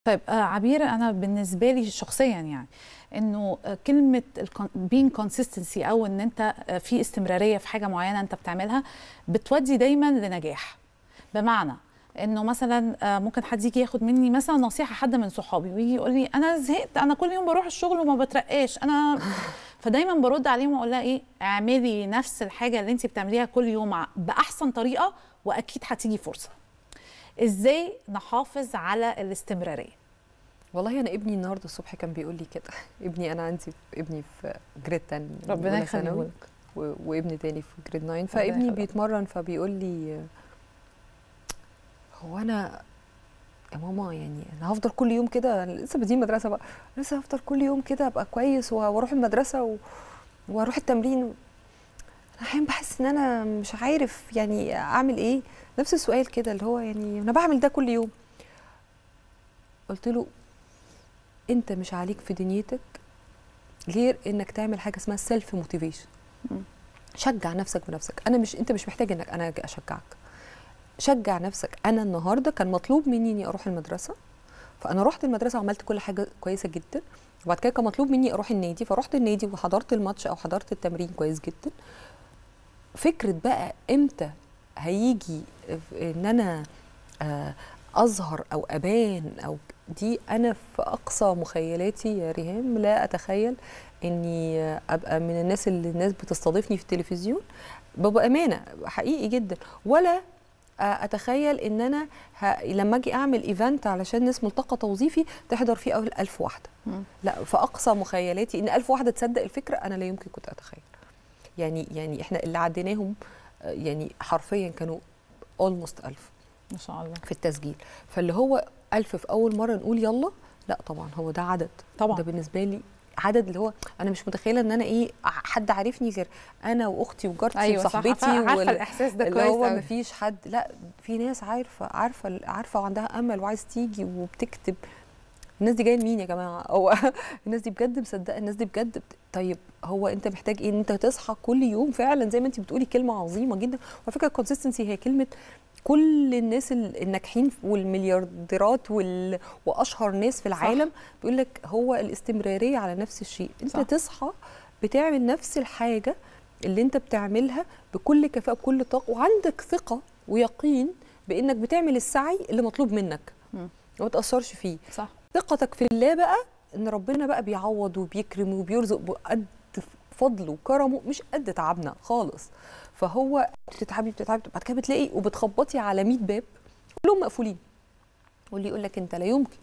طيب آه عبير انا بالنسبه لي شخصيا يعني انه آه كلمه بين كونسيستنسي او ان انت آه في استمراريه في حاجه معينه انت بتعملها بتودي دايما لنجاح بمعنى انه مثلا آه ممكن حد يجي ياخد مني مثلا نصيحه حد من صحابي ويجي يقول لي انا زهقت انا كل يوم بروح الشغل وما بترقاش انا فدايما برد عليهم واقول لها ايه اعملي نفس الحاجه اللي انت بتعمليها كل يوم باحسن طريقه واكيد هتيجي فرصه ازاي نحافظ على الاستمراريه والله انا ابني النهارده الصبح كان بيقول لي كده ابني انا عندي ابني في جريد 10 ربنا يخليه وابن تاني في جريد 9 فابني بيتمرن فبيقول لي هو انا يا ماما يعني انا هفضل كل يوم كده لسه بدين مدرسه بقى لسه هفضل كل يوم كده ابقى كويس واروح المدرسه و... واروح التمرين انا احيانا بحس ان انا مش عارف يعني اعمل ايه نفس السؤال كده اللي هو يعني انا بعمل ده كل يوم قلت له انت مش عليك في دنيتك غير انك تعمل حاجه اسمها سيلف موتيفيشن شجع نفسك بنفسك انا مش انت مش محتاج انك انا اشجعك شجع نفسك انا النهارده كان مطلوب مني اني اروح المدرسه فانا رحت المدرسه وعملت كل حاجه كويسه جدا وبعد كده كان مطلوب مني اروح النادي فرحت النادي وحضرت الماتش او حضرت التمرين كويس جدا فكره بقى امتى هيجي ان انا اظهر او ابان او دي انا في اقصى مخيلاتي يا ريهام لا اتخيل اني ابقى من الناس اللي الناس بتستضيفني في التلفزيون بامانه حقيقي جدا ولا اتخيل ان انا ه... لما اجي اعمل ايفنت علشان ناس ملتقى توظيفي تحضر فيه اول ألف واحده م. لا في اقصى مخيلاتي ان ألف واحده تصدق الفكره انا لا يمكن كنت اتخيل يعني يعني احنا اللي عديناهم يعني حرفيا كانوا اولموست ألف ما شاء الله في التسجيل فاللي هو ألف في اول مره نقول يلا لا طبعا هو ده عدد طبعا ده بالنسبه لي عدد اللي هو انا مش متخيله ان انا ايه حد عارفني غير انا واختي وجارتي أيوة وصاحبتي عارفه وال... الاحساس ده اللي هو مفيش حد لا في ناس عارفه عارفه عارفه وعندها امل وعايز تيجي وبتكتب الناس دي جايه لمين يا جماعه هو الناس دي بجد مصدقه الناس دي بجد طيب هو انت محتاج ايه ان انت تصحى كل يوم فعلا زي ما انت بتقولي كلمه عظيمه جدا وعلى فكره الكونسستنسي هي كلمه كل الناس الناجحين والمليارديرات وال... واشهر ناس في العالم صح. بيقول لك هو الاستمراريه على نفس الشيء انت صح. تصحى بتعمل نفس الحاجه اللي انت بتعملها بكل كفاءه بكل طاقه وعندك ثقه ويقين بانك بتعمل السعي اللي مطلوب منك وما تاثرش فيه صح ثقتك في الله بقى ان ربنا بقى بيعوض وبيكرم وبيرزق بقد فضله وكرمه مش قد تعبنا خالص فهو بتتعبي بتتعبي بعد كده بتلاقي وبتخبطي على 100 باب كلهم مقفولين واللي يقول لك انت لا يمكن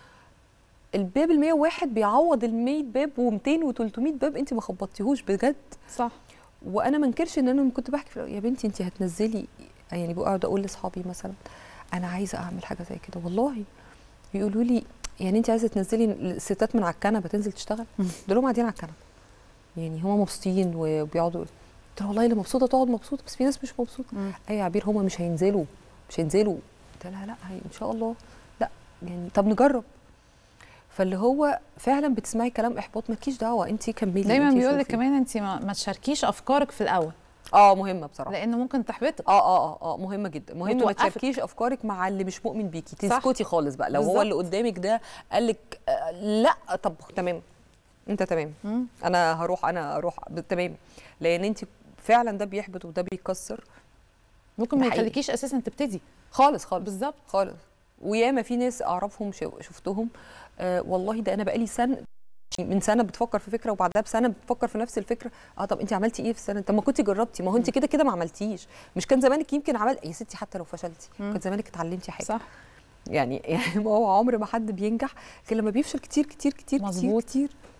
الباب ال 101 بيعوض ال 100 باب و200 و300 باب انت ما خبطتيهوش بجد صح وانا ما انكرش ان انا كنت بحكي يا بنتي انت هتنزلي يعني بقعد اقول لاصحابي مثلا انا عايزه اعمل حاجه زي كده والله بيقولوا لي يعني انت عايزه تنزلي الستات من على الكنبه تنزل تشتغل دول قاعدين على الكنبه يعني هم مبسوطين وبيقعدوا قلت لها والله اللي مبسوطه تقعد مبسوطه بس في ناس مش مبسوطه اي عبير هم مش هينزلوا مش هينزلوا قلت لها لا هي ان شاء الله لا يعني طب نجرب فاللي هو فعلا بتسمعي كلام احباط مالكيش دعوه انت كملي دايما بيقول لك كمان انت ما, ما تشاركيش افكارك في الاول اه مهمه بصراحه لانه ممكن تحبطك اه اه اه مهمه جدا مهمه ما تشاركيش افكارك مع اللي مش مؤمن بيكي تسكتي خالص بقى لو بالزبط. هو اللي قدامك ده قال لك آه لا طب تمام انت تمام مم. انا هروح انا اروح تمام لان انت فعلا ده بيحبط وده بيكسر ممكن ما يخليكيش اساسا تبتدي خالص خالص بالظبط خالص وياما في ناس اعرفهم شفتهم آه والله ده انا بقالي سنه من سنه بتفكر في فكره وبعدها بسنه بتفكر في نفس الفكره اه طب انت عملتي ايه في السنه طب ما كنت جربتي ما هو انت كده كده ما عملتيش مش كان زمانك يمكن عملت يا ستي حتى لو فشلتي كان زمانك اتعلمتي حاجه صح يعني يعني ما هو عمر ما حد بينجح غير لما بيفشل كتير كتير كتير مزبوط. كتير كتير